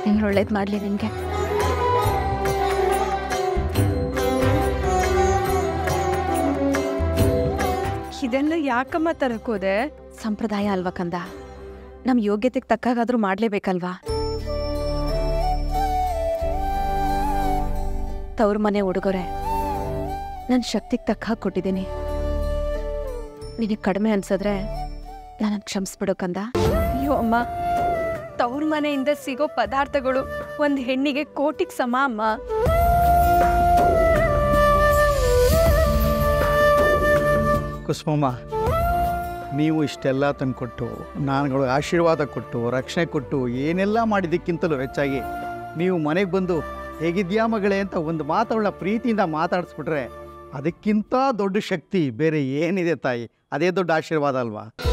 ದೇವ್ರು ಒಳ್ಳೇದು ಮಾಡಲಿ ನಿನಗೆ ಇದೆಲ್ಲ ಯಾಕಮ್ಮ ತರಕೋದೆ ಸಂಪ್ರದಾಯ ಅಲ್ವಾ ಕಂದ ನಮ್ಮ ಯೋಗ್ಯತೆಗೆ ತಕ್ಕಾಗಾದ್ರೂ ಮಾಡಲೇಬೇಕಲ್ವಾ ತವ್ರ ಮನೆ ಉಡುಗೊರೆ ನನ್ನ ಶಕ್ತಿಗೆ ತಕ್ಕ ಹಾಗೆ ಕೊಟ್ಟಿದ್ದೀನಿ ನಿನಗೆ ಕಡಿಮೆ ಅನ್ಸಿದ್ರೆ ನನ್ನ ಕ್ಷಮಿಸ್ಬಿಡು ಕಂದ ಅಯ್ಯೋ ಅಮ್ಮ ತವ್ರ ಮನೆಯಿಂದ ಸಿಗೋ ಪದಾರ್ಥಗಳು ಒಂದ್ ಹೆಣ್ಣಿಗೆ ಕೋಟಿಗ್ ಸಮ ಅಮ್ಮ ಕುಸುಮಮ್ಮ ನೀವು ಇಷ್ಟೆಲ್ಲ ತಂದುಕೊಟ್ಟು ನಾನುಗಳು ಆಶೀರ್ವಾದ ಕೊಟ್ಟು ರಕ್ಷಣೆ ಕೊಟ್ಟು ಏನೆಲ್ಲ ಮಾಡಿದ್ದಕ್ಕಿಂತಲೂ ಹೆಚ್ಚಾಗಿ ನೀವು ಮನೆಗೆ ಬಂದು ಹೇಗಿದ್ಯಾ ಮಗಳೇ ಅಂತ ಒಂದು ಮಾತವಳ ಪ್ರೀತಿಯಿಂದ ಮಾತಾಡಿಸ್ಬಿಟ್ರೆ ಅದಕ್ಕಿಂತ ದೊಡ್ಡ ಶಕ್ತಿ ಬೇರೆ ಏನಿದೆ ತಾಯಿ ಅದೇ ದೊಡ್ಡ ಆಶೀರ್ವಾದ ಅಲ್ವಾ